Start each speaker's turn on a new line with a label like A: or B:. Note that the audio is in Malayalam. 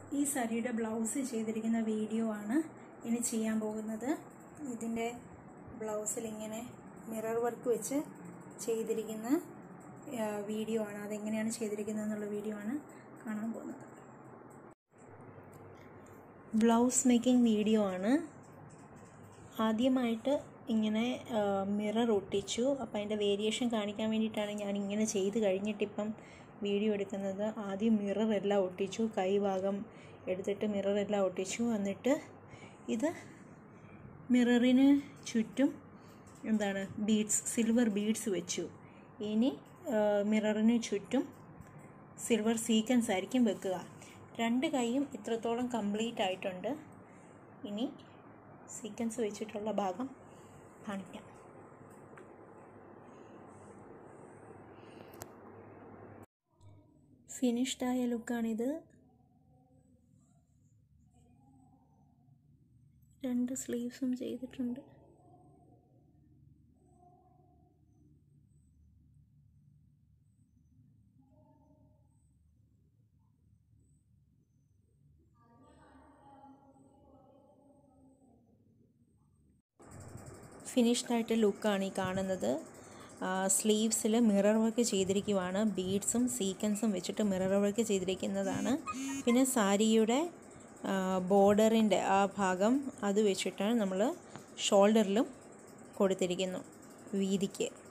A: ഈ സാരിയുടെ ബ്ലൗസ് ചെയ്തിരിക്കുന്ന വീഡിയോ ആണ് ഇനി ചെയ്യാൻ പോകുന്നത് ഇതിൻ്റെ ബ്ലൗസിൽ ഇങ്ങനെ മിറർ വർക്ക് വെച്ച് ചെയ്തിരിക്കുന്ന ആ, വീഡിയോ ആണ് അതെങ്ങനെയാണ് ചെയ്തിരിക്കുന്നത് എന്നുള്ള വീഡിയോ ആണ് കാണാൻ പോകുന്നത് ബ്ലൗസ് മേക്കിംഗ് വീഡിയോ ആണ് ആദ്യമായിട്ട് ഇങ്ങനെ മിറർ ഒട്ടിച്ചു അപ്പോൾ അതിൻ്റെ വേരിയേഷൻ കാണിക്കാൻ വേണ്ടിയിട്ടാണ് ഞാൻ ഇങ്ങനെ ചെയ്ത് കഴിഞ്ഞിട്ടിപ്പം വീഡിയോ എടുക്കുന്നത് ആദ്യം മിറർ എല്ലാം ഒട്ടിച്ചു കൈഭാഗം എടുത്തിട്ട് മിറർ എല്ലാം ഒട്ടിച്ചു എന്നിട്ട് ഇത് മിററിന് ചുറ്റും എന്താണ് ബീഡ്സ് സിൽവർ ബീഡ്സ് വെച്ചു ഇനി മിററിന് ചുറ്റും സിൽവർ സീക്വൻസ് ആയിരിക്കും വെക്കുക രണ്ട് കൈയും ഇത്രത്തോളം കംപ്ലീറ്റ് ആയിട്ടുണ്ട് ഇനി സീക്വൻസ് വെച്ചിട്ടുള്ള ഭാഗം കാണിക്കാം ഫിനിഷ്ഡ് ആയ ലുക്കാണിത് രണ്ട് സ്ലീവ്സും ചെയ്തിട്ടുണ്ട് ഫിനിഷ്ഡ് ആയിട്ട് ലുക്കാണ് ഈ കാണുന്നത് സ്ലീവ്സിൽ മിറർ വർക്ക് ചെയ്തിരിക്കുവാണ് ബീഡ്സും സീക്വൻസും വെച്ചിട്ട് മിറർ വർക്ക് ചെയ്തിരിക്കുന്നതാണ് പിന്നെ സാരിയുടെ ബോർഡറിൻ്റെ ആ ഭാഗം അത് വെച്ചിട്ടാണ് നമ്മൾ ഷോൾഡറിലും കൊടുത്തിരിക്കുന്നു വീതിക്ക്